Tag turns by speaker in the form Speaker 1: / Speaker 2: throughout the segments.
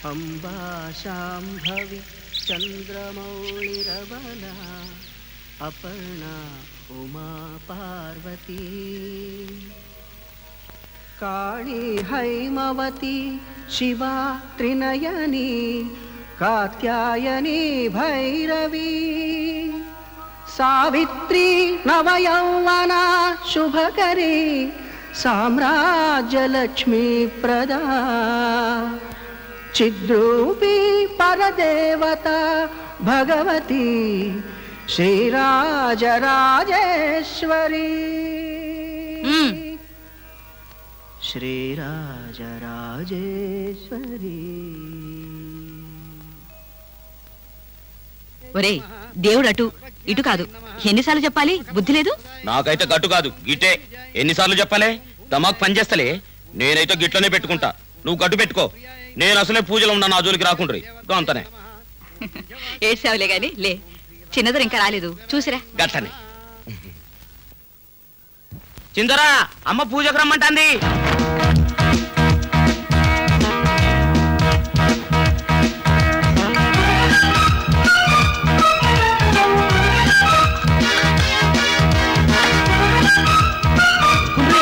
Speaker 1: అంబా శాంభవి చంద్రమౌళిరవలా అపర్ణ ఉమా పార్వతీ కాళీ హైమవతి శివా త్రినయని కాత్యాయని భైరవీ సావిత్రి నవయౌవన శుభకరీ సామ్రాజ్యలక్ష్మీ ప్రదా చిద్రూపీ పరదేవత భగవతి శ్రీరాజరాజేశ్వరీ
Speaker 2: మ్మ్.
Speaker 1: శ్రీరాజరాజేశ్వరీ
Speaker 2: ఒరేయ్ దేవుడు అటు ఇటు కాదు ఎన్నిసార్లు చెప్పాలి బుద్ధి లేదు
Speaker 3: నాకైతే గట్టు కాదు గిట్టే ఎన్నిసార్లు చెప్పాలే దమాక్ పనిచేస్తలే నేనైతే గిట్లనే పెట్టుకుంటా నువ్వు గట్టు పెట్టుకో నేను అసలే పూజలో ఉన్నా నా జోలికి రాకుండ్రి అంతనే
Speaker 2: ఏడ్చావులే గాని లే చిన్నదరు ఇంకా రాలేదు చూసిరా
Speaker 3: గట్టనే చిందరా అమ్మ పూజకు రమ్మంటాంది కుండ్రి.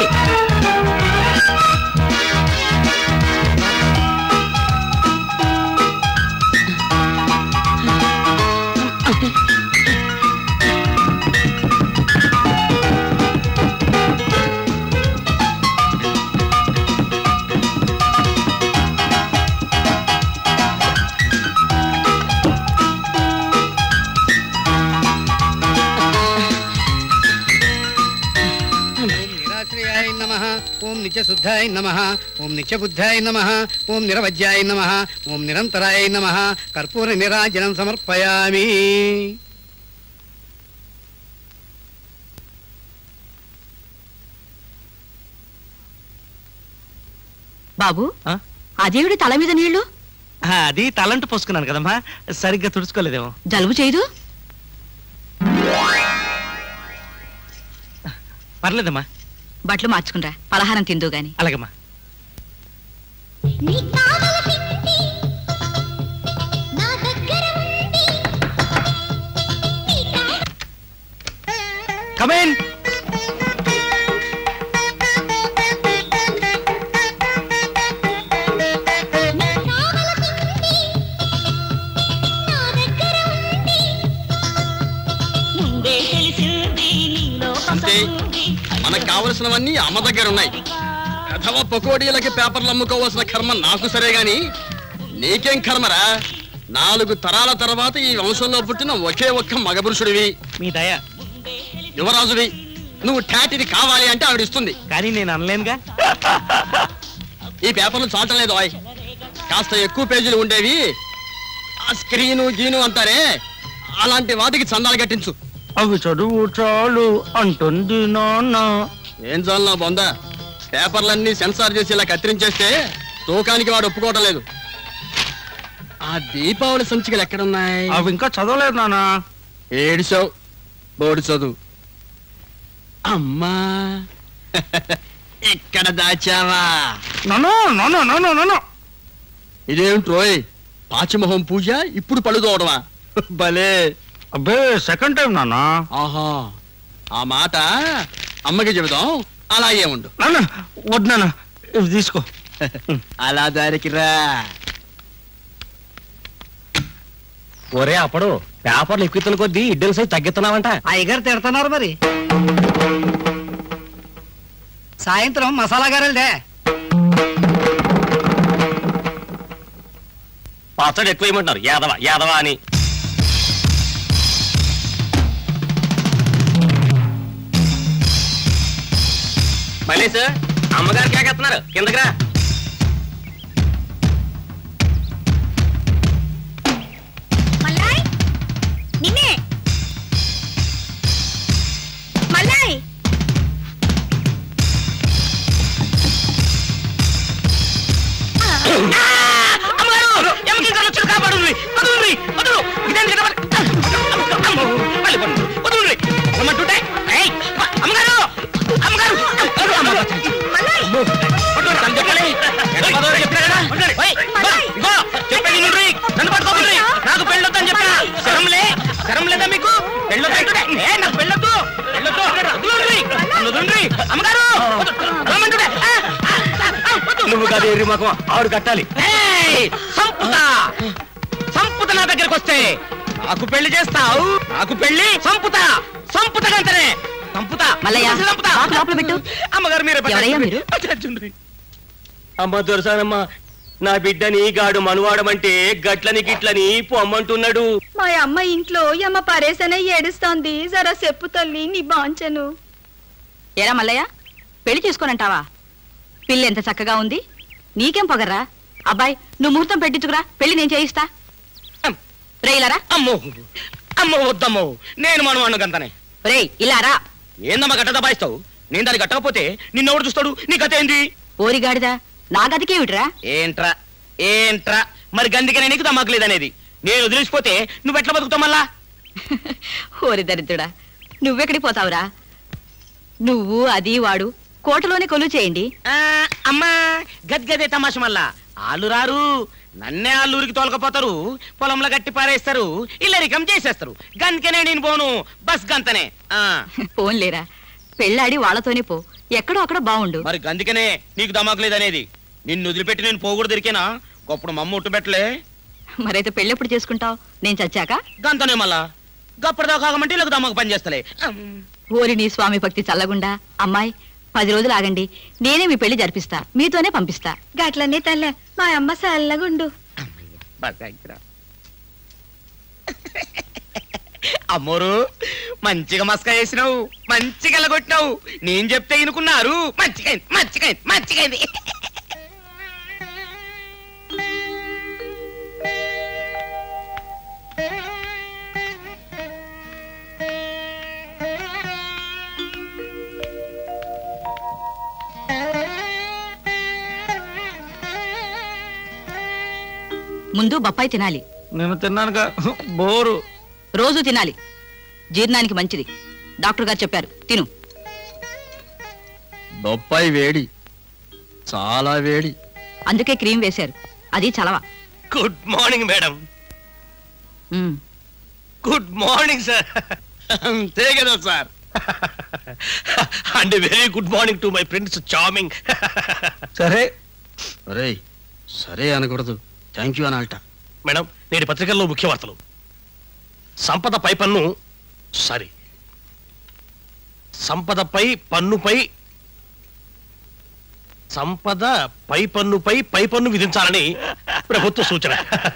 Speaker 4: ఓం నిరాశ్రయాయ నమ ఓం నిత్యశుద్ధాయ నమ ఓం నిత్యబుద్ధాయ నమ ఓం నిరవజ్యాయ నమ ఓం నిరంతరాయ నమ కర్పూర నిరాజనం సమర్పయామి
Speaker 2: బాబు
Speaker 5: ఆ?
Speaker 2: అదేవిడి తల మీద నీళ్లు
Speaker 5: ఆ, అది తలంటు పోసుకున్నాను కదమ్మా సరిగ్గా తుడుచుకోలేదేమో
Speaker 2: జలుబు చేయదు
Speaker 5: పర్లేదమ్మా
Speaker 2: బట్టలు మార్చుకునిరా పలహారం తిందు గాని
Speaker 5: అలాగమ్మా
Speaker 6: నీ కావలసింది నా దగ్గర ఉంది నీ కావలసింది
Speaker 5: కమేన్
Speaker 6: నా దగ్గర ఉంది ముందే తెలిసింది నీలో
Speaker 3: అంతే మనకు కావలసినవన్నీ అమ్మ దగ్గర ఉన్నాయి అథవా పకోడీలకి పేపర్లు అమ్ముకోవాల్సిన కర్మ నాకు సరే గాని నీకేం కర్మరా నాలుగు తరాల తర్వాత ఈ వంశంలో పుట్టిన ఒకే ఒక్క మగపురుషుడివి
Speaker 5: మీ దయ
Speaker 3: యువరాజువి నువ్వు టాటిని కావాలి అంటే ఆవిడ ఇస్తుంది
Speaker 5: కానీ నేను అనలేనుగా
Speaker 3: ఈ పేపర్లు చాటం లేదు ఆయ్ కాస్త ఎక్కువ పేజీలు ఉండేవి ఆ స్క్రీను గీను అంటారే అలాంటి వాటికి చందాలు కట్టించు
Speaker 5: అవి చదువు చాలు అంటుంది నాన్న
Speaker 3: ఏం చాలు నా బొంద పేపర్లన్నీ సెన్సార్ చేసి ఇలా కత్తిరించేస్తే తూకానికి వాడు ఒప్పుకోవటం లేదు ఆ దీపావళి సంచికలు ఎక్కడున్నాయి
Speaker 5: అవి ఇంకా చదవలేదు నాన్న
Speaker 3: ఏడిసావు బోడి చదువు అమ్మా ఎక్కడ దాచావా
Speaker 5: నాన్న నాన్న నాన్న నాన్న
Speaker 3: ఇదేమిట్రోయ్ పాచిమొహం పూజ ఇప్పుడు పళ్ళు తోడవా భలే
Speaker 5: అబ్బే సెకండ్ టైం నాన్న
Speaker 3: ఆహా ఆ మాట అమ్మకి చెబుదాం అలాగే ఉండు
Speaker 5: నాన్న వద్దు నాన్న ఇవి తీసుకో
Speaker 3: అలా దారికి రా
Speaker 7: ఒరే అప్పుడు పేపర్లు ఎక్కుతున్న కొద్దీ ఇడ్డల సైజ్ తగ్గిస్తున్నావంట
Speaker 4: అయ్యగారు తిడుతున్నారు మరి సాయంత్రం మసాలా గారెలదే
Speaker 7: పచ్చడి ఎక్కువ ఇవ్వమంటున్నారు యాదవ యాదవ అని మళ్ళీ సార్ అమ్మగారు కేకేస్తున్నారు కిందకి రా
Speaker 6: మల్లాయ్ నిన్నే మల్లాయ్
Speaker 7: అమ్మగారు ఎమ్మకి వచ్చి కాపాడుంది వదులుంది వదులు ఇదేం కదా అమ్మో మళ్ళీ పడు వదులుంది రమ్మంటుంటే ఏయ్, అమ్మ- అమ్మగారు అమ్మగారు అమ్మగారు
Speaker 6: మల్లాయ్
Speaker 7: పట్టుకోండి, తను చెప్పాలి. ఎక్కడ పదో చెప్పినా కదా? ఓయ్, ఇగో, ఇగో, చెప్పు గదేరి మకం ఆవిడ కట్టాలి ఏయ్! సంపుతా సంపుత నా దగ్గరకు వస్తే నాకు పెళ్లి చేస్తావు నాకు పెళ్లి సంపుతా సంపుత గంటనే సంపుతా
Speaker 2: మల్లయ్య,
Speaker 7: సంపుతా
Speaker 2: బాగా లోపల పెట్టు.
Speaker 7: అమ్మగారు మీరే
Speaker 2: ఎవరయ్యా మీరు?
Speaker 7: పెట్టండి. అమ్మ దొరసానమ్మ నా బిడ్డని గాడు మనువాడమంటే గట్లని గిట్లని పొమ్మంటున్నాడు
Speaker 6: మా అమ్మ ఇంట్లో యమ్మ పరేసనే ఏడుస్తోంది జరా చెప్పు తల్లి నీ బాంచను
Speaker 2: ఏరా మల్లయ్య పెళ్లి చేసుకోనంటావా పిల్ల ఎంత చక్కగా ఉంది నీకేం పొగర్రా అబ్బాయి నువ్వు ముహూర్తం పెట్టించుకురా పెళ్లి నేను చేయిస్తా రేయిలారా
Speaker 7: అమ్మో అమ్మో వద్దమ్మో నేను మనవాణ్ణు గంతనే
Speaker 2: రేయ్ ఇలారా
Speaker 7: ఏందమ్మా గట్ట దబాయిస్తావు నేను దాన్ని కట్టకపోతే నిన్నెవడు చూస్తాడు నీ కథ ఏంది
Speaker 2: ఓరిగాడిదా నా గదికేమిట్రా
Speaker 7: ఏంట్రా ఏంట్రా మరి గందికనే నీకు దమ్మకు లేదనేది నేను వదిలేసిపోతే నువ్వు ఎట్లా బతుకుతావు మళ్ళా
Speaker 2: ఓరి దరిద్రుడా నువ్వెక్కడికి పోతావురా నువ్వు అది వాడు కోటలోనే కొలువు చేయండి
Speaker 7: ఆ, అమ్మా గద్గదే తమాష మళ్ళా ఆళ్ళు రారు నన్నే ఆళ్ళూరికి తోలకపోతారు పొలంలో గట్టి పారేస్తారు ఇల్లరికం చేసేస్తారు గంతకనే నేను పోను బస్ గంతనే ఆ
Speaker 2: పోన్లేరా పెళ్ళాడి వాళ్ళతోనే పో ఎక్కడో అక్కడ బావుండు
Speaker 7: మరి గందికనే నీకు దమాకు లేదనేది నిన్ను వదిలిపెట్టి నేను పోకూడదు దొరికేనా గొప్పడు మమ్మ ఉట్టుబెట్టలే
Speaker 2: మరైతే పెళ్ళెప్పుడు చేసుకుంటావు నేను చచ్చాక
Speaker 7: గంతనే మళ్ళా గప్పటిదాకా కాగమంటే ఇలా దమ్మకు పని చేస్తలే
Speaker 2: ఓరి నీ స్వామి భక్తి చల్లగుండా అమ్మాయి పది రోజులు ఆగండి నేనే మీ పెళ్లి జరిపిస్తా మీతోనే పంపిస్తా
Speaker 6: గట్లనే తల్లే మా అమ్మ చల్లగుండు
Speaker 7: అమ్మోరు మంచిగా మస్కా వేసినావు మంచిగా ఎలగొట్టినావు నేను చెప్తే ఇనుకున్నారు మంచిగా అయింది, మంచిగా అయింది, మంచిగా అయింది.
Speaker 2: ముందు బొప్పాయి తినాలి
Speaker 5: నేను తిన్నానుగా బోరు
Speaker 2: రోజు తినాలి జీర్ణానికి మంచిది డాక్టర్ గారు చెప్పారు తిను
Speaker 3: బొప్పాయి వేడి చాలా వేడి
Speaker 2: అందుకే క్రీమ్ వేశారు అది చలవ
Speaker 7: good morning madam
Speaker 2: um.
Speaker 7: Good morning sir
Speaker 3: అంతే కదా sir
Speaker 7: and very good morning to my friends charming
Speaker 5: సరే
Speaker 3: అరే సరే అనకూడదు థ్యాంక్ యూ అనాలట
Speaker 7: మేడం నేటి పత్రికల్లో ముఖ్య వార్తలు సంపద పై పన్ను సారీ సంపదపై పన్నుపై సంపద పై పన్నుపై పై పన్ను విధించాలని ప్రభుత్వ సూచన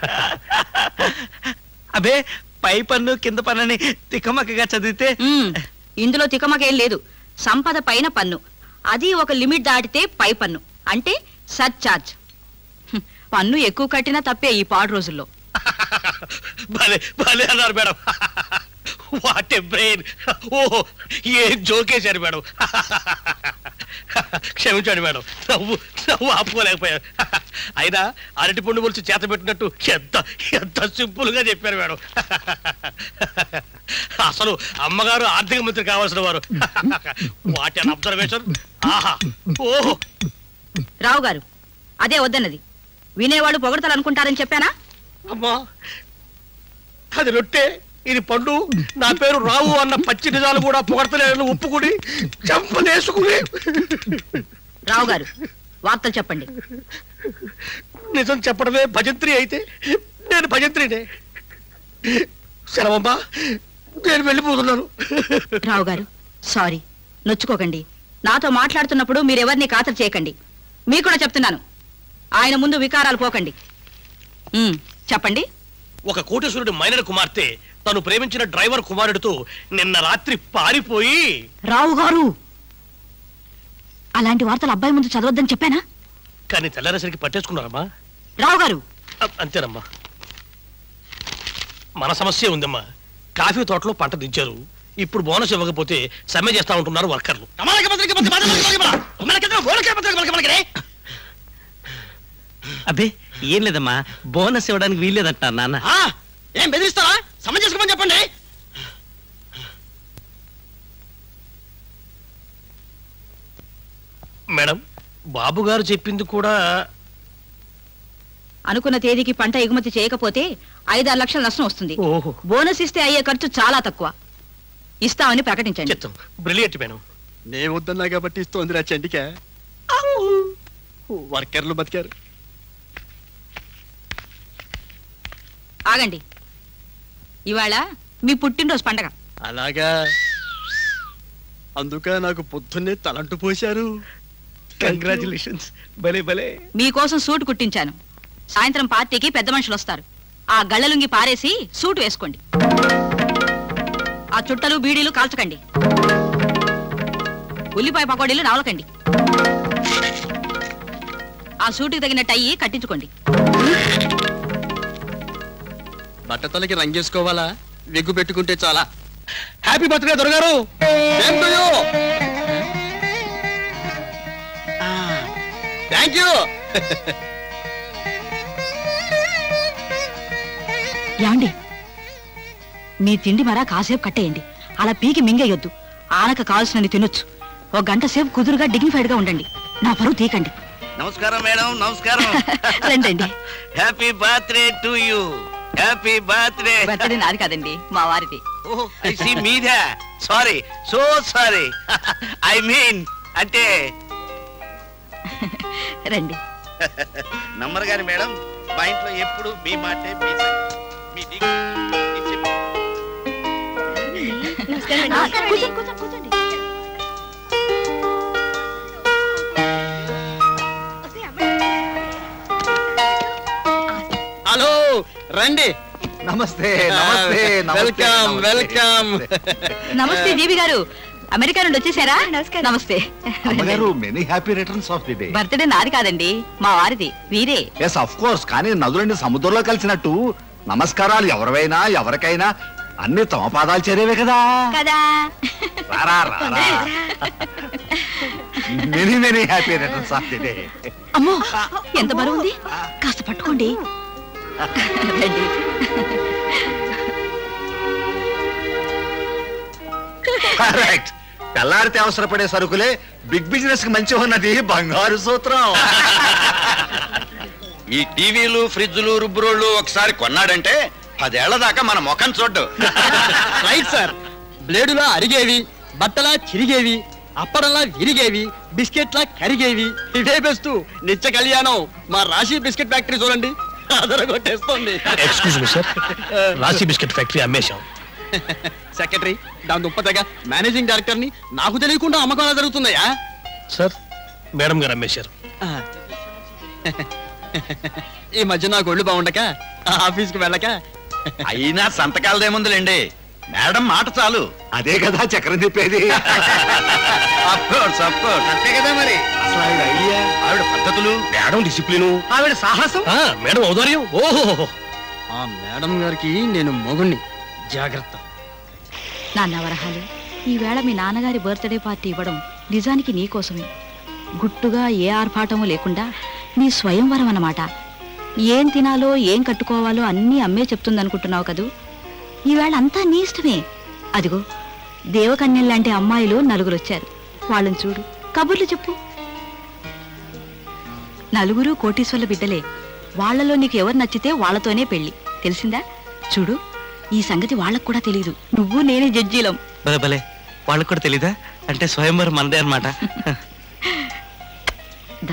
Speaker 5: అబే పై పన్ను కింద పన్నుని తిక్కమక్కగా చదివితే
Speaker 2: ఉమ్. ఇందులో తికమకేం లేదు సంపద పైన పన్ను అది ఒక లిమిట్ దాటితే పై పన్ను అంటే సర్చార్జ్ హ్మ్. పన్ను ఎక్కువ కట్టినా తప్పే ఈ పాడు రోజుల్లో
Speaker 7: భలే భలే అన్నారు మేడం వాట్ ఏ బ్రెయిన్ ఓ ఏం జోకేశారు మేడం క్షమించండి మేడం నవ్వు నవ్వు ఆపుకోలేకపోయారు అయినా అరటి పండు పులుసు చేత పెట్టినట్టు ఎంత ఎంత సింపుల్ గా చెప్పారు మేడం అసలు అమ్మగారు ఆర్థిక మంత్రి కావాల్సిన వారు వాట్ అన్ అబ్జర్వేషన్ ఆహా ఓహో
Speaker 2: రావు గారు అదే వద్దన్నది వినేవాళ్ళు పొగడతారు అనుకుంటారని చెప్పానా
Speaker 7: అమ్మా అది రొట్టె ఇది పండు నా పేరు రావు అన్న పచ్చి నిజాలు కూడా పొగడతలేదని ఒప్పుకుని చంపనేసుకుని
Speaker 2: రావు గారు వార్తలు చెప్పండి
Speaker 7: నిజం చెప్పడమే భజంత్రి అయితే నేను భజంత్రినే సెలవమ్మా నేను వెళ్ళిపోతున్నాను
Speaker 2: రావు గారు సారీ నొచ్చుకోకండి నాతో మాట్లాడుతున్నప్పుడు మీరెవరిని ఖాతరు చేయకండి మీకు కూడా చెప్తున్నాను ఆయన ముందు వికారాలు పోకండి ఉమ్, చెప్పండి
Speaker 7: ఒక కోటేశ్వరుడి మైనర్ కుమార్తె తను ప్రేమించిన డ్రైవర్ కుమారుడితో నిన్న రాత్రి పారిపోయి
Speaker 2: రావు గారు అలాంటి వార్తలు అబ్బాయి ముందు చదవద్దని చెప్పానా
Speaker 7: కానీ తెల్లారేసరికి పట్టేసుకున్నారమ్మా
Speaker 2: రావు గారు
Speaker 7: అ- అంతేనమ్మా మన సమస్య ఉందమ్మా కాఫీ తోటలో పంట దించారు ఇప్పుడు బోనస్ ఇవ్వకపోతే సమ్మె చేస్తా ఉంటున్నారు వర్కర్లు
Speaker 5: అబ్బే ఏం లేదమ్మా బోనస్ ఇవ్వడానికి వీల్లేదంట నాన్న
Speaker 3: ఆ, ఏం బెదిరిస్తారా సమయం చేసుకోమని చెప్పండి
Speaker 7: మేడం బాబు గారు చెప్పింది కూడా
Speaker 2: అనుకున్న తేదీకి పంట ఎగుమతి చేయకపోతే ఐదారు లక్షల నష్టం వస్తుంది
Speaker 7: ఓహో
Speaker 2: బోనస్ ఇస్తే అయ్యే ఖర్చు చాలా తక్కువ ఇస్తామని ప్రకటించండి
Speaker 7: చిత్తం బ్రిలియంట్ మేడం
Speaker 3: నే వద్దన్నా కాబట్టి ఇస్తోందిరా చండిక వర్కర్లు బతికారు
Speaker 2: ఆగండి ఇవాళ మీ పుట్టినరోజు పండగ
Speaker 3: అలాగా అందుక నాకు పొద్దున్నే తలంటు పోశారు
Speaker 5: కంగ్రాచులేషన్స్ భలే భలే
Speaker 2: మీకోసం సూట్ కుట్టించాను సాయంత్రం పార్టీకి పెద్ద మనుషులు వస్తారు ఆ గళ్ళలుంగి పారేసి సూట్ వేసుకోండి ఆ చుట్టలు బీడీలు కాల్చకండి ఉల్లిపాయ పకోడీలు నవలకండి ఆ సూటుకి తగిన టై కట్టించుకోండి
Speaker 3: బట్టతలకి రంగేసుకోవాలా వెగ్గు పెట్టుకుంటే చాలా
Speaker 5: హ్యాపీ బర్త్డే దొరగారు
Speaker 3: థ్యాంక్ యూ
Speaker 2: యాండి మీ తిండి మరా కాసేపు కట్టేయండి అలా పీకి మింగేయొద్దు ఆనక కావాల్సినని తినొచ్చు ఒక గంట సేపు కుదురుగా డిగ్నిఫైడ్ గా ఉండండి నా పరువు తీకండి
Speaker 7: నమస్కారం మేడం నమస్కారం
Speaker 2: రండి
Speaker 7: happy birthday to you happy birthday
Speaker 2: birthday నాది కాదండి మా వారిది
Speaker 7: ఓహ్ ఐ సీ మీదే sorry so sorry I mean అంటే
Speaker 2: రండి
Speaker 7: నమ్మరు గాని మేడం మా ఇంట్లో ఎప్పుడు మీ మాటే మీ సంగతి. మీ దిక్కు. మీ చెప్పు.
Speaker 2: ఆ, కూర్చోండి, కూర్చోండి, కూర్చోండి.
Speaker 3: హలో రండి
Speaker 8: నమస్తే నమస్తే నమస్తే,
Speaker 3: వెల్కమ్
Speaker 8: నమస్తే.
Speaker 3: వెల్కమ్
Speaker 2: నమస్తే దీవి గారు అమెరికా నుండి వచ్చేసారా
Speaker 6: నమస్కారం.
Speaker 2: నమస్తే
Speaker 8: అమ్మగారు many happy returns of the day
Speaker 2: birthday నాది కాదండి మా వారిది వీరే
Speaker 8: ఎస్ అఫ్ కోర్స్ కానీ నదులండి సముద్రంలో కలిసినట్టు నమస్కారాలు ఎవరివైనా ఎవరికైనా అన్ని తమ పాదాలు చేరేవే కదా
Speaker 6: కదా
Speaker 8: రారా రారా many many happy returns of the day
Speaker 2: అమ్మో ఎంత బరువు ఉంది కాస్త పట్టుకోండి రండి
Speaker 8: కరెక్ట్ తెల్లారితే అవసరపడే సరుకులే బిగ్ బిజినెస్ కి మంచి ఉన్నది బంగారు సూత్రం
Speaker 9: ఈ టీవీలు ఫ్రిడ్జ్లు రుబ్బురోళ్ళు ఒకసారి కొన్నాడంటే పదేళ్ల దాకా మన ముఖం చూడ్డు
Speaker 3: రైట్ సార్ బ్లేడులా అరిగేవి బట్టలా చిరిగేవి అప్పడంలా విరిగేవి బిస్కెట్లా కరిగేవి ఇవే బెస్ట్ నిత్య కళ్యాణం మా రాశి బిస్కెట్ ఫ్యాక్టరీ చూడండి అదరగొట్టేస్తోంది
Speaker 5: excuse me sir Rashi biscuit factory అమ్మేశాం
Speaker 3: సెక్రటరీ దాని దుప్పతగా మేనేజింగ్ డైరెక్టర్ ని నాకు తెలియకుండా అమ్మకం జరుగుతుందయ్యా
Speaker 5: సార్ మేడం గారు అమ్మేశారు
Speaker 3: ఈ మధ్య నాకు ఒళ్ళు బాగుండక ఆఫీస్కి వెళ్ళక
Speaker 9: అయినా సంతకాలదేముందులేండి మేడం మాట చాలు
Speaker 8: అదే కదా చక్రం తిప్పేది
Speaker 9: Of course, of course.
Speaker 7: అంతే కదా మరి
Speaker 8: అసలు ఆవిడ ఐడియా
Speaker 9: ఆవిడ పద్ధతులు
Speaker 5: మేడం డిసిప్లిను
Speaker 7: ఆవిడ సాహసం
Speaker 5: ఆ, మేడం ఔదార్యం ఓహో
Speaker 3: ఆ మేడం గారికి నేను మొగుణ్ణి జాగ్రత్త
Speaker 2: నాన్న వరహాలు ఈవేళ మీ నాన్నగారి బర్త్డే పార్టీ ఇవ్వడం నిజానికి నీకోసమే గుట్టుగా ఏ ఆర్భాటము లేకుండా నీ స్వయంవరం అన్నమాట ఏం తినాలో ఏం కట్టుకోవాలో అన్నీ అమ్మే చెప్తుందనుకుంటున్నావు కదూ ఈవేళ అంతా నీ ఇష్టమే అదిగో దేవకన్యల్లాంటి అమ్మాయిలు నలుగురు వచ్చారు వాళ్ళని చూడు కబుర్లు చెప్పు నలుగురు కోటీశ్వర్ల బిడ్డలే వాళ్ళలో నీకు ఎవరు నచ్చితే వాళ్ళతోనే పెళ్లి తెలిసిందా చూడు ఈ సంగతి వాళ్ళకు కూడా తెలియదు నువ్వు నేనే జడ్జీలం
Speaker 5: భలే భలే వాళ్ళకి కూడా తెలీదా అంటే స్వయంవరం మనదే అనమాట
Speaker 2: దా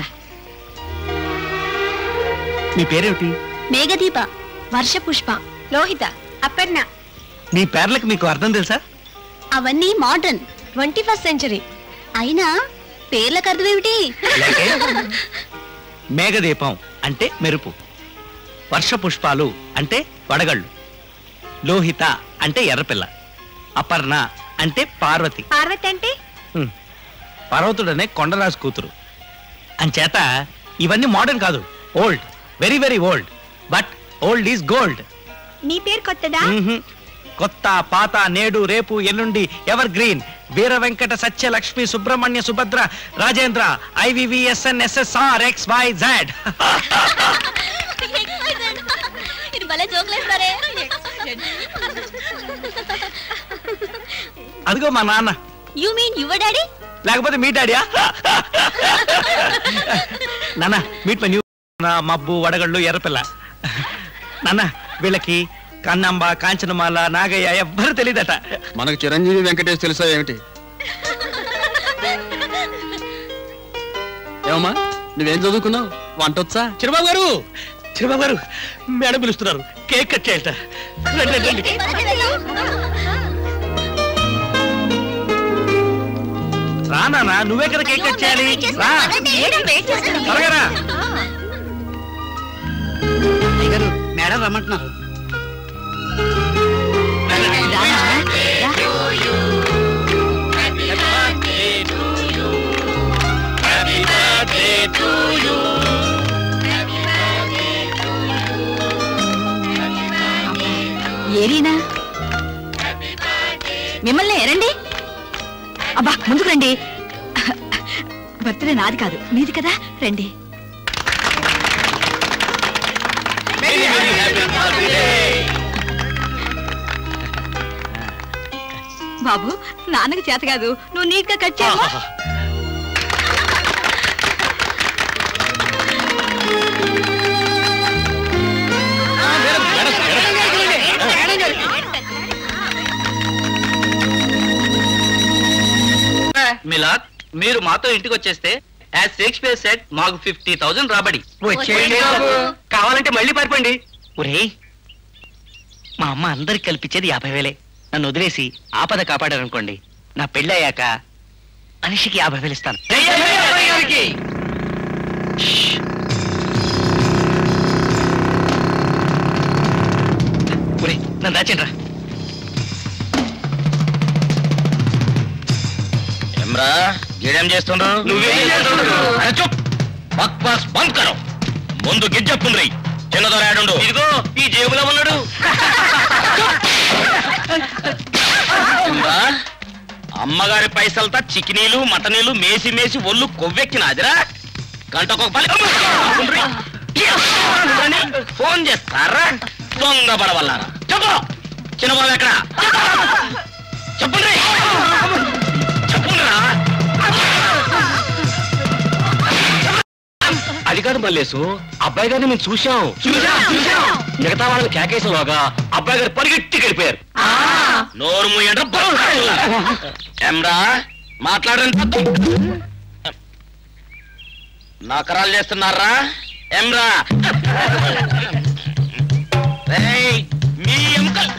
Speaker 5: మీ పేరేమిటి
Speaker 6: మేఘదీప వర్ష పుష్ప లోహిత అపర్ణ
Speaker 5: మీ పేర్లకు మీకు అర్థం తెలుసా
Speaker 6: అవన్నీ మోడర్న్ ట్వంటీ ఫస్ట్ సెంచరీ అయినా పేర్లకు అర్థమేమిటి
Speaker 5: లేకే మేఘదీపం అంటే మెరుపు వర్ష పుష్పాలు అంటే వడగళ్ళు లోహిత అంటే ఎర్రపిల్ల అపర్ణ అంటే పార్వతి
Speaker 6: పార్వతి అంటే
Speaker 5: హ్మ్. పర్వతుడనే కొండరాజు కూతురు అంచేత ఇవన్నీ మోడర్న్ కాదు old very very old but old is gold
Speaker 6: నీ పేరు కొత్తదా
Speaker 5: కొత్త పాత నేడు రేపు ఎల్లుండి evergreen Veera Venkata Satya Lakshmi Subrahmanya Subhadra Rajendra IVVSN SSR X Y Z
Speaker 6: ఇది భలే జోకులేస్తారే
Speaker 5: అదిగో మా నాన్న
Speaker 6: యు మీన్ యువర్ డాడీ
Speaker 5: లేకపోతే మీ డాడీయా నాన్న మీట్ మై న్యూ మబ్బు వడగళ్ళు ఎర్రపిల్ల నాన్న వీళ్ళకి కన్నమ్మ కాంచనమాల నాగయ్య ఎవ్వరు తెలియదట
Speaker 3: మనకు చిరంజీవి వెంకటేష్ తెలుసా ఏమిటి ఏమమ్మా నువ్వేం చదువుకున్నావు వంటొచ్చా
Speaker 5: చిరబాబు గారు చిరబాబు గారు మేడం పిలుస్తున్నారు కేక్ కట్ చేయాలట రండి, రండి, రండి. రా నాన్న నువ్వే కదా కేక్ కట్ చేయాలి రా త్వరగా రా
Speaker 4: అయ్యగారు మేడం రమ్మంటున్నారు
Speaker 2: ఏరీనా మిమ్మల్ని రండి అబ్బా ముందుకు రండి బర్త్డే నాది కాదు మీది కదా రండి బాబు నాన్నకి చేత కాదు నువ్వు నీట్ గా కట్ చేయమ్మా
Speaker 7: మిలాద్ మీరు మాతో ఇంటికి వచ్చేస్తే యాజ్ షేక్స్పియర్ సెట్ మాకు ఫిఫ్టీ థౌసండ్ రాబడి
Speaker 4: వచ్చేయండి బాబు.
Speaker 7: కావాలంటే మళ్ళీ పారిపోండి ఒరే మా అమ్మ అందరికి కల్పించేది యాభై వేలే నన్ను వదిలేసి ఆపద కాపాడారనుకోండి నా పెళ్ళయ్యాక మనిషికి యాభై వేలు ఇస్తాను ఒరే నన్ను దాచండి రా
Speaker 9: ఏమ్రా గీడేం చేస్తుండ్రు
Speaker 7: నువ్వేం చేస్తుండ్రు?
Speaker 9: అరే చూప్ బక్ పాస్ బంద్ కరో ముందు గిజ్జప్పుండ్రి చిన్నదో రాడుండు
Speaker 7: ఇదిగో ఈ జేబులో ఉన్నాడు
Speaker 9: ఏమ్రా, అమ్మగారి పైసలతో చికినీలు మటనీలు మేసి మేసి ఒళ్ళు కొవ్వెక్కినాదిరా గంటకొక పని ఉండ్రి. ఉండ్రని ఫోన్ చేస్తారా దొంగ పడవల్లారా చెప్పు చిన్నబాబు ఎక్కడ చెప్పుండ్రి చెప్పుండ్రా
Speaker 7: అది కాదు మల్లేసు అబ్బాయి గారిని మేము చూసాం మిగతా వాళ్ళని కేకేసేలోగా అబ్బాయి గారు పరిగెట్టి గడిపారు
Speaker 9: నోరు మూయండ్రా ఎమ్రా మాట్లాడండి నకరాలు చేస్తున్నారా ఎమ్రా రేయ్, మీ ఎముకలు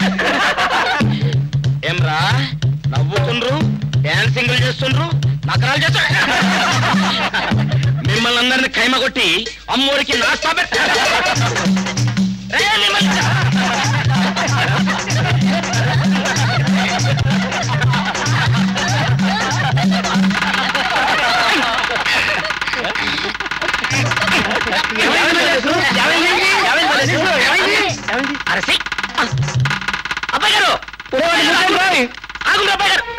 Speaker 9: ఎమ్రా నవ్వుతుండ్రు డాన్సింగ్లు చేస్తుండ్రు నకరాలు చేస్తుండ్రు మిమ్మల్ని అందరిని కైమ కొట్టి అమ్మోరికి నాస్తా పెట్ట రేయ్, మిమ్మల్ని- అరసి అబ్బాయి గారు ఆగుండ్రు అబ్బాయి గారు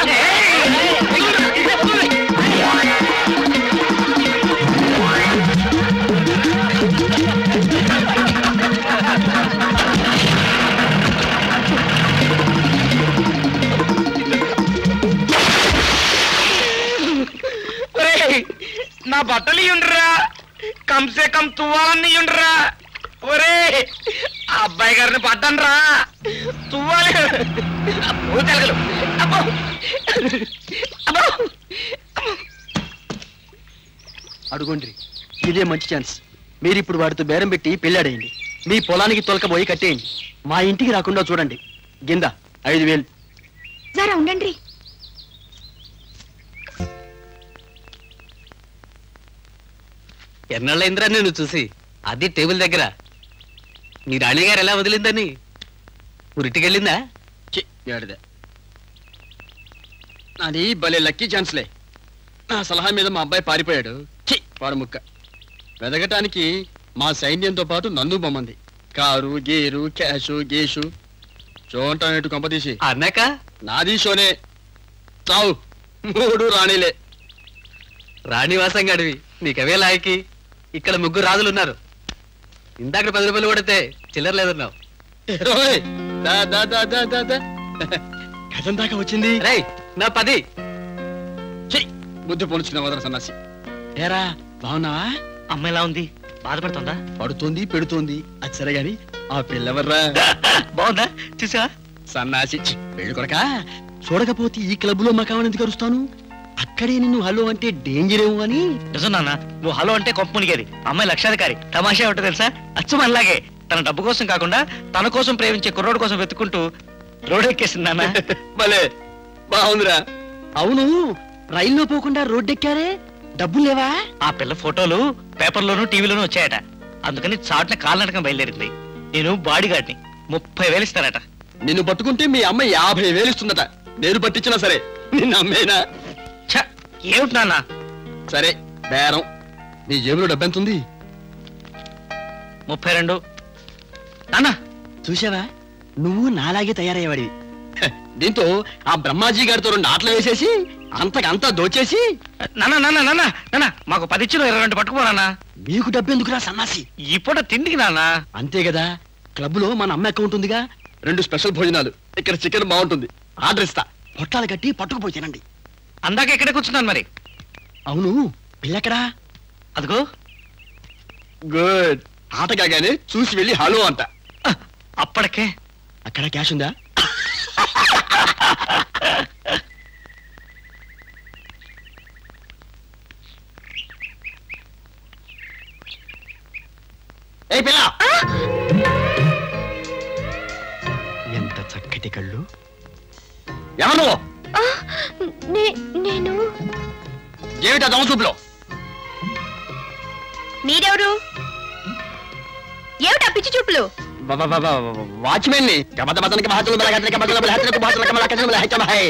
Speaker 9: ఒరేయ్, నా బట్టలు ఇయ్యుండ్రా కంసే కమ్ తువ్వాలన్నీ ఇయ్యుండ్రా ఒరే ఆ అబ్బాయి గారిని పడ్డండ్రా తువ్వాలి అబ్బో, తెలగలు. అబ్బో. అబ్బో.
Speaker 10: అడుగుండ్రి ఇదే మంచి ఛాన్స్ మీరు ఇప్పుడు వాడితో బేరం పెట్టి పెళ్ళాడేయండి మీ పొలానికి తొలకపోయి కట్టేయండి మా ఇంటికి రాకుండా చూడండి గింద ఐదు వేలు
Speaker 6: జరా ఉండండి
Speaker 10: ఎన్నాళ్ళైందిరా నేను చూసి అది టేబుల్ దగ్గర మీ రాణిగారు ఎలా వదిలిందని ఉరిటికెళ్ళిందా
Speaker 3: చి, ఏడిదే. నాది భలే లక్కీ ఛాన్స్లే నా సలహా మీద మా అబ్బాయి పారిపోయాడు చి వాడు ముక్క వెదగటానికి మా సైన్యంతో పాటు నన్ను బొమ్మంది కారు గేరు క్యాషు గేషు చూడటానేటు కొంపదీసి
Speaker 10: అన్నాక
Speaker 3: నాది షోనే చావు మూడు రాణిలే
Speaker 10: రాణివాసం గడివి నీకవే లాయకి ఇక్కడ ముగ్గురు రాజులు ఉన్నారు ఇందాక పది రూపాయలు కొడితే చిల్లర లేదన్నావు
Speaker 3: ఏరోయ్, దా దా దా దా దా దా కథం దాకా వచ్చింది
Speaker 10: రేయ్ నా పది
Speaker 3: చి బుద్ధి పొలుచుకున్న వదర సన్నాసి ఏరా బాగున్నావా
Speaker 7: అమ్మ ఎలా ఉంది బాధపడుతుందా
Speaker 3: పడుతోంది పెడుతోంది అది సరే గాని ఆ పిల్లవర్రా
Speaker 7: బాగుందా చూసా
Speaker 3: సన్నాసి చి, పెళ్లి కొడక చూడకపోతే ఈ క్లబ్ లో మకావని ఎందుకు అరుస్తాను
Speaker 10: అక్కడే నిన్ను హలో అంటే డేంజర్ ఏమో అని
Speaker 5: నిజం నాన్న నువ్వు హలో అంటే కొంప మునిగేది అమ్మాయి లక్షాధికారి తమాషా ఉంటుంది తెలుసా అచ్చు మనలాగే తన డబ్బు కోసం కాకుండా తన కోసం ప్రేమించే కుర్రోడు కోసం వెతుకుంటూ రోడ్ ఎక్కేసింది నాన్న
Speaker 3: భలే బాగుందిరా
Speaker 10: అవును రైల్లో పోకుండా రోడ్డెక్కారే డబ్బులు లేవా
Speaker 5: ఆ పిల్ల ఫోటోలు పేపర్లోను టీవీలోనూ వచ్చాయట అందుకని చాట్ల కాలినటకం బయలుదేరింది నేను బాడీగార్డ్ని ముప్పై వేలు ఇస్తారట
Speaker 3: నిన్ను పట్టుకుంటే మీ అమ్మ యాభై వేలు ఇస్తుందట నేను పట్టించినా సరే నిన్ను అమ్మేనా
Speaker 5: ఛ, ఏమిటి నాన్న
Speaker 3: సరే బేరం నీ జేబులో డబ్బెంతుంది
Speaker 5: ముప్పై రెండు నాన్న
Speaker 10: చూసావా నువ్వు నాలాగే తయారయ్యేవాడివి
Speaker 3: హ, దీంతో ఆ బ్రహ్మాజీ గారితో రెండు ఆటలు వేసేసి అంతకంతా దోచేసి
Speaker 5: నాన్న నాన్న నాన్న నాన్న మాకు పది ఇచ్చిన ఇరవై రెండు పట్టుకుపో నాన్న
Speaker 10: మీకు డబ్బెందుకురా సన్నాసి
Speaker 5: ఇప్పుడు తిండికి నాన్న
Speaker 10: అంతే కదా క్లబ్ లో మన అమ్మ అకౌంట్ ఉందిగా
Speaker 3: రెండు స్పెషల్ భోజనాలు ఇక్కడ చికెన్ బాగుంటుంది ఆర్డర్ ఇస్తా
Speaker 10: పొట్టాలు కట్టి పట్టుకుపోయి తినండి
Speaker 5: అందాక ఎక్కడే కూర్చున్నాను మరి
Speaker 10: అవును పిల్లెక్కడా
Speaker 5: అదిగో
Speaker 3: గుడ్ ఆట కాగానే చూసి వెళ్ళి హలో అంట
Speaker 5: అప్పటికే
Speaker 10: అక్కడ క్యాష్ ఉందా
Speaker 3: ఏ పిల్ల
Speaker 10: ఎంత చక్కటి కళ్ళు
Speaker 3: ఎవరు నువ్వు
Speaker 6: నేను
Speaker 3: ఏమిటా దొంగ చూపులో
Speaker 6: మీరెవరు ఏమిటా పిచ్చి చూపులు
Speaker 3: వాచ్మెన్ ని కబద బదనకి మహతులు బలగతనికి కబదల బలహతనికి భాషల కమల కజల బలహత మహై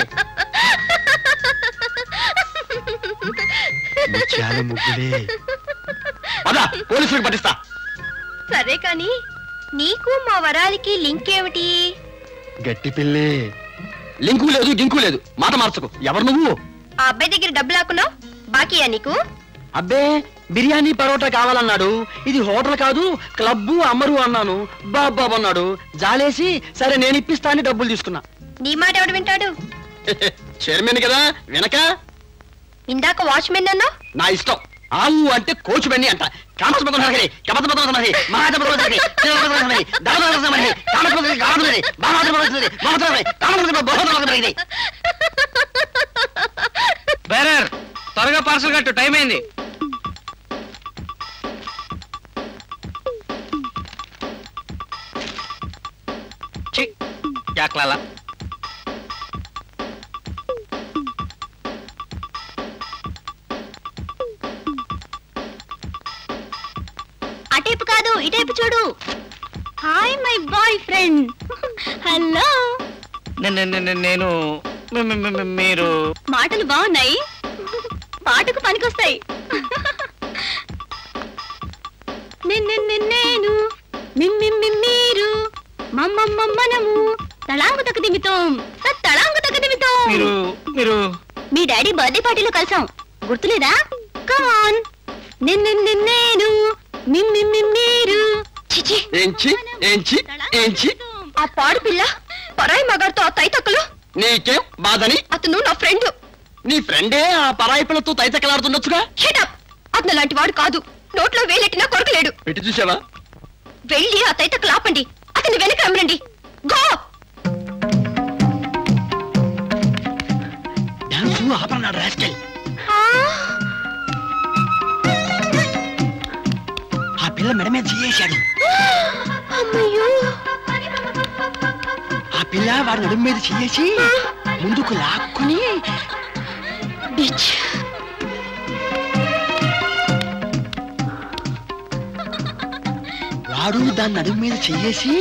Speaker 10: ముత్యాల ముగ్గులే
Speaker 3: పద పోలీసులకు పట్టిస్తా
Speaker 6: సరే కాని నీకు మా వరాలికి లింక్ ఏమిటి
Speaker 10: గట్టి పిల్లే
Speaker 3: లింకు లేదు గింకు లేదు మాట మార్చకు ఎవరు నువ్వు
Speaker 6: ఆ అబ్బాయి దగ్గర డబ్బులు లాక్కున్నావు బాకీయా నీకు
Speaker 10: అబ్బే బిర్యానీ పరోటా కావాలన్నాడు ఇది హోటల్ కాదు క్లబ్బు అమ్మరు అన్నాను బాబాబు అన్నాడు జాలేసి సరే నేను ఇప్పిస్తా అని డబ్బులు తీసుకున్నా
Speaker 6: నీ మాట ఎవడు వింటాడు
Speaker 3: చైర్మన్ కదా వినక
Speaker 6: ఇందాక వాచ్మెన్ అన్నావు
Speaker 3: నా ఇష్టం ఆవు అంటే కోచు బెన్ని అంట కామస్ బదన హరి కబత బదన హరి మహాజ బదన హరి చిన్న బదన హరి దాన బదన హరి కామస్ బదన కామస్ హరి మహాజ బదన హరి మహాజ హరి కామస్ బదన బహుత బదన హరి
Speaker 5: బేరర్ త్వరగా పార్సల్ కట్టు టైం అయింది ఛీ, యాక్లాలా
Speaker 6: అటేపు కాదు ఇటేపు చూడు hi my boyfriend hello
Speaker 5: నే- నే- నే- నే- నేను మీ- మీ- మీ- మీ- మీరు
Speaker 6: మాటలు బాగున్నాయి పాటకు పనికొస్తాయి నిన్ను నిన్నేను మిమ్మి మీరు మమ్మమ్మ మనము తళాంగు తగ్గ దిమితోం తళాంగు తగ్గ దిమితోం
Speaker 5: మీరు మీరు
Speaker 6: మీ డాడీ బర్త్డే పార్టీలో కలిసాం గుర్తులేదా కమాన్ నిన్ను నిన్నేను మిమ్మి మీరు చిచి
Speaker 3: ఏంచి ఏంచి ఏంచి
Speaker 6: ఆ పాడు పిల్ల పరాయి మగాడితో ఆ తైతక్కలు
Speaker 3: నీకేం బాధని
Speaker 6: అతను నా ఫ్రెండ్
Speaker 3: నీ ఫ్రెండే ఆ పరాయి పిల్లతో తైతకలాడుతుండొచ్చుగా
Speaker 6: షటప్ అతను లాంటి వాడు కాదు నోట్లో వేలెట్టినా కొరకలేడు
Speaker 3: పెట్టి చూసావా
Speaker 6: వెళ్ళి ఆ తైతక్కలు ఆపండి అతని వెనక రమ్మనండి గో
Speaker 10: డాన్స్ ఆపన్నాడు రాస్కెల్ ఆ పిల్ల మెడ మీద చేసాడు
Speaker 6: అమ్మయ్యో
Speaker 10: ఆ పిల్ల వాడి నడుము మీద చేసి ముందుకు లాక్కుని
Speaker 6: బిచ్
Speaker 10: వాడు దాని నడుము మీద చెయ్యేసి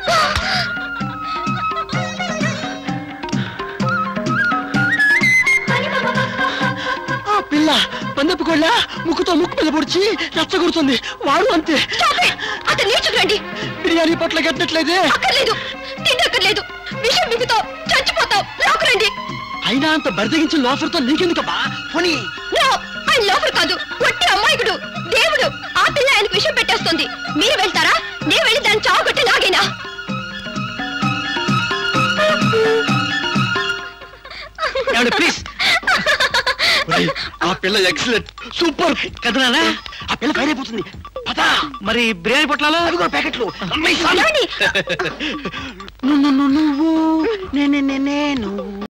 Speaker 10: ఆ పిల్ల పందపు కోళ్ళ ముక్కుతో ముక్కు మీద పొడిచి రెచ్చగొడుతుంది వాడు అంతే
Speaker 6: అతను నేర్చుకురండి
Speaker 10: బిర్యానీ పొట్ల కట్టినట్లయితే
Speaker 6: అక్కర్లేదు తిండక్కర్లేదు విషయం మిగుతో చచ్చిపోతావు లోకరండి
Speaker 10: అయినా అంత బరిదగించి లోఫర్తో నీకెందుకబ్బా పోనీ
Speaker 6: నో ఆయన లోపల కాదు ఒట్టి అమ్మాయికుడు దేవుడు ఆ పిల్ల ఆయనకు విషయం పెట్టేస్తుంది మీరు వెళ్తారా నేను వెళ్ళి దాన్ని చావగొట్టి లాగేనా
Speaker 5: ఏమండి ప్లీజ్
Speaker 3: ఒరేయ్, ఆ పిల్ల ఎక్సలెంట్ సూపర్
Speaker 10: కదనా ఆ పిల్ల పైరైపోతుంది పదా
Speaker 5: మరి బిర్యానీ పొట్లాలో
Speaker 10: అవి కూడా ప్యాకెట్లు అమ్మాయి
Speaker 6: ఏమండి?
Speaker 10: నువ్వు నేను